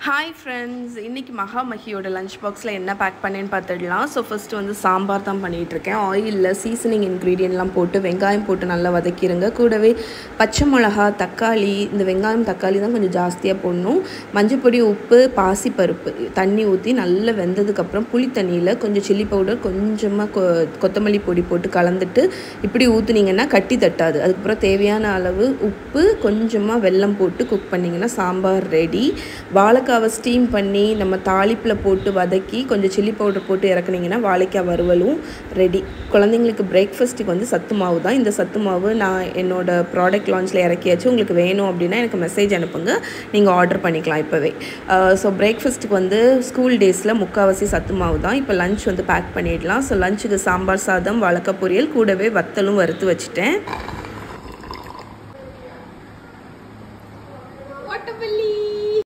hi friends இன்றைக்கி மகாமஹியோட lunch பாக்ஸில் என்ன பேக் பண்ணேன்னு பார்த்துடலாம் ஸோ ஃபஸ்ட்டு வந்து சாம்பார் தான் பண்ணிகிட்ருக்கேன் ஆயிலில் சீசனிங் இன்க்ரீடியன்ட்லாம் போட்டு வெங்காயம் போட்டு நல்லா வதக்கிடுங்க கூடவே பச்சை மிளகா தக்காளி இந்த வெங்காயம் தக்காளி தான் கொஞ்சம் ஜாஸ்தியாக போடணும் மஞ்சப்பொடி உப்பு பாசிப்பருப்பு தண்ணி ஊற்றி நல்லா வெந்ததுக்கப்புறம் புளி தண்ணியில் கொஞ்சம் சில்லி பவுடர் கொஞ்சமாக கொ கொத்தமல்லி பொடி போட்டு கலந்துட்டு இப்படி ஊற்றுனீங்கன்னா கட்டி தட்டாது அதுக்கப்புறம் தேவையான அளவு உப்பு கொஞ்சமாக வெல்லம் போட்டு குக் பண்ணிங்கன்னா சாம்பார் ரெடி வாழைக்காவை ஸ்டீம் பண்ணி நம்ம தாளிப்பில் போட்டு வதக்கி கொஞ்சம் சில்லி பவுடர் போட்டு இறக்குனீங்கன்னா வாழைக்காய் வறுவலும் ரெடி குழந்தைங்களுக்கு பிரேக்ஃபாஸ்ட்டுக்கு வந்து சத்து மாவு தான் இந்த சத்து மாவு நான் என்னோட ப்ராடக்ட் லான்ச்சில் இறக்கியாச்சு உங்களுக்கு வேணும் அப்படின்னா எனக்கு மெசேஜ் அனுப்புங்க நீங்கள் ஆர்டர் பண்ணிக்கலாம் இப்போவே ஸோ பிரேக்ஃபாஸ்ட்டுக்கு வந்து ஸ்கூல் டேஸில் முக்கால்வாசி சத்து மாவு தான் இப்போ லஞ்ச் வந்து பேக் பண்ணிடலாம் ஸோ லஞ்சுக்கு சாம்பார் சாதம் வாழைக்காய் பொரியல் கூடவே வத்தலும் வறுத்து வச்சுட்டேன்